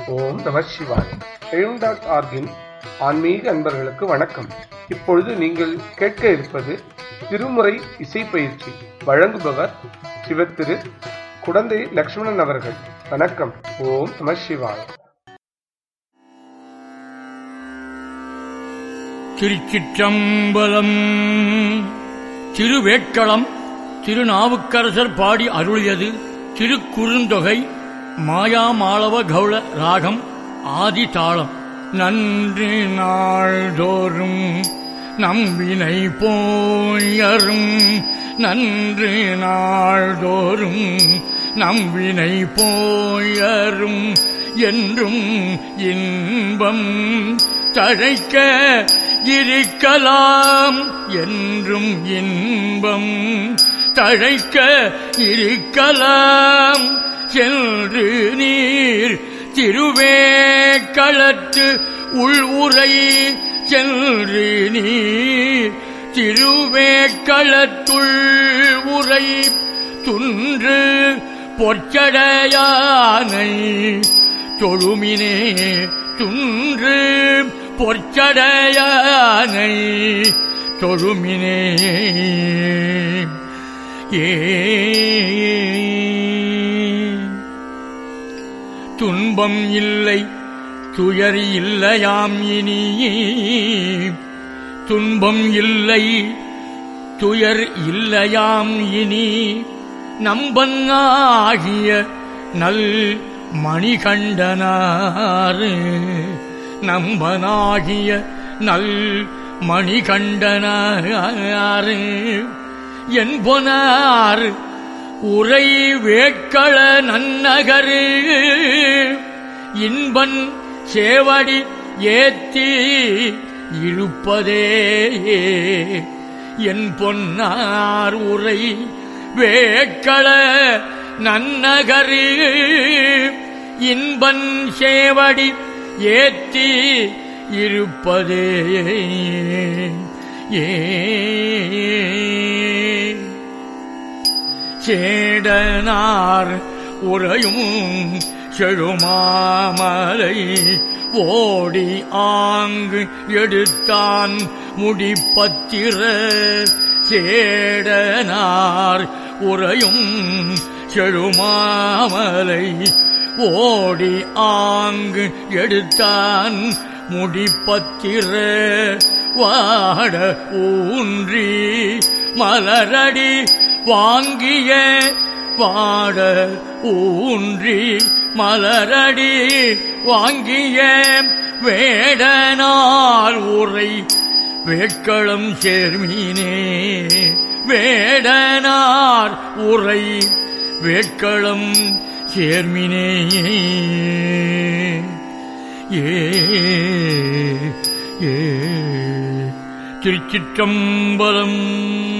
ஓம் நம சிவாய் எழும் டாட் ஆர்கின் ஆன்மீக அன்பர்களுக்கு வணக்கம் இப்பொழுது நீங்கள் கேட்க இருப்பது திருமுறை இசை பயிற்சி வழங்குபவர் சிவத்திரு குடந்தை லக்ஷ்மணன் அவர்கள் வணக்கம் ஓம் நம சிவாய் திருச்சிற்றம்பலம் திருவேட்களம் திருநாவுக்கரசர் பாடி அருளியது திருக்குறுந்தொகை மாயாமாளவ கௌள ராகம் ஆதி தாளம் நன்றி நாள்தோறும் நம்பினை போயரும் நன்றி நாள்தோறும் நம்பினை போயரும் என்றும் இன்பம் தழைக்க இருக்கலாம் என்றும் இன்பம் தழைக்க இருக்கலாம் சென்று நீர் திருவேக்களத்து உள் உரை சென்று நீர் திருவேக்களத்துள் உரை துன்று பொற்சடையானை தொழுமினே துன்று பொற்சடையானை தொழுமினே ஏ துன்பம் இல்லை துயர் இல்லையாம் இனி துன்பம் இல்லை துயர் இல்லையாம் இனி நம்பன்னாகிய நல் மணிகண்டனாறு நம்பனாகிய நல் மணிகண்டனாறு என்பொனார் உரை வேட்கள நன்னகரு இன்பன் சேவடி ஏத்தி இருப்பதே என் பொன்னார் உரை வேட்கள நன்னகரு இன்பன் சேவடி ஏத்தி இருப்பதே ஏ சேடனார் உறையும் செழுமாமலை ஓடி ஆங்கு எடுத்தான் முடிப்பத்திர சேடனார் உறையும் செழுமாமலை ஓடி ஆங்கு எடுத்தான் முடிப்பத்திர வாட ஊன்றி மலரடி வாங்கிய வாட ஊன்றி மலரடி வாங்கிய வேடனார் உரை வேட்களம் சேர்மீனே வேடனார் உரை வேட்களம் சேர்மினே ஏ ஏ திருச்சிற்றம்பலம்